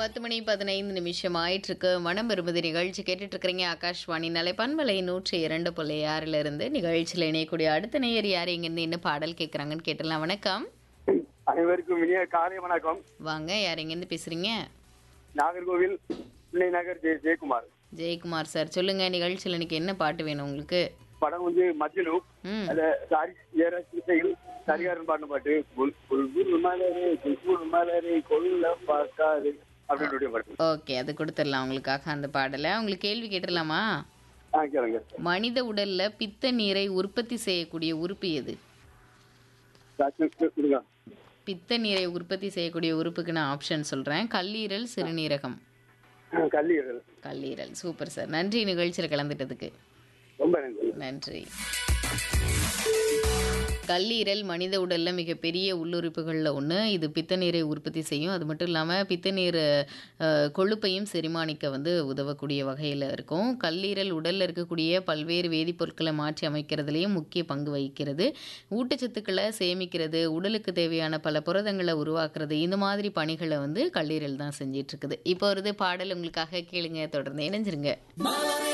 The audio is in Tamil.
பத்து மணி பதினைந்து நிமிஷம் ஆயிட்டு இருக்கு மனம் விரும்புது நிகழ்ச்சி கேட்டுட்டு இருக்கிறீங்க ஆகாஷ்வாணி நலைப்பன்மலை நூற்றி இரண்டு புள்ளி ஆறுல இருந்து நிகழ்ச்சியில் இணையக்கூடிய அடுத்த நேயர் யார் இங்கிருந்து என்ன பாடல் கேட்குறாங்கன்னு கேட்டலாம் வணக்கம் அனைவருக்கும் இனிய காலை வணக்கம் வாங்க யார் எங்கேருந்து பேசுறீங்க நாகர்கோவில் பிள்ளை நகர் ஜெய ஜெயக்குமார் ஜெயக்குமார் சார் சொல்லுங்க நிகழ்ச்சியில் இன்னைக்கு என்ன பாட்டு வேணும் உங்களுக்கு படம் வந்து மஜ்னு ம் அதுல சாரி ஏற சிசையில் சரிகாரன் பாட்டு பாட்டு புல் புல் புல் மலரே புல் புல் மலரே கொல்ல பார்க்காது அப்படின்னு பாட்டு ஓகே அது கொடுத்துடலாம் உங்களுக்காக அந்த பாடலை உங்களுக்கு கேள்வி கேட்டுடலாமா ஆ கேளுங்க மனித உடல்ல பித்த நீரை உற்பத்தி செய்யக்கூடிய உறுப்பு எது ராஜ்கிருஷ்ணன் கொடுங்க பித்த நீரை உற்பத்தி செய்யக்கூடிய உறுப்புக்கு நான் ஆப்ஷன் சொல்றேன் கல்லீரல் சிறுநீரகம் ஆ, கல்லீரல் கல்லீரல் சூப்பர் சார் நன்றி நிகழ்ச்சியில் கலந்துட்டதுக்கு ரொம்ப நன்றி நன்றி கல்லீரல் மனித உடல்ல மிகப்பெரிய உள்ளுறுப்புகளில் ஒன்று இது பித்த நீரை உற்பத்தி செய்யும் அது மட்டும் இல்லாமல் பித்த நீர் அஹ், கொழுப்பையும் செரிமானிக்க வந்து உதவக்கூடிய வகையில் இருக்கும் கல்லீரல் உடலில் இருக்கக்கூடிய பல்வேறு வேதிப்பொருட்களை மாற்றி அமைக்கிறதுலையும் முக்கிய பங்கு வகிக்கிறது ஊட்டச்சத்துக்களை சேமிக்கிறது உடலுக்கு தேவையான பல புரதங்களை உருவாக்குறது இந்த மாதிரி பணிகளை வந்து கல்லீரல் தான் செஞ்சிட்டு இருக்குது இப்போ வருது பாடல் உங்களுக்காக கேளுங்க தொடர்ந்து இணைஞ்சிருங்க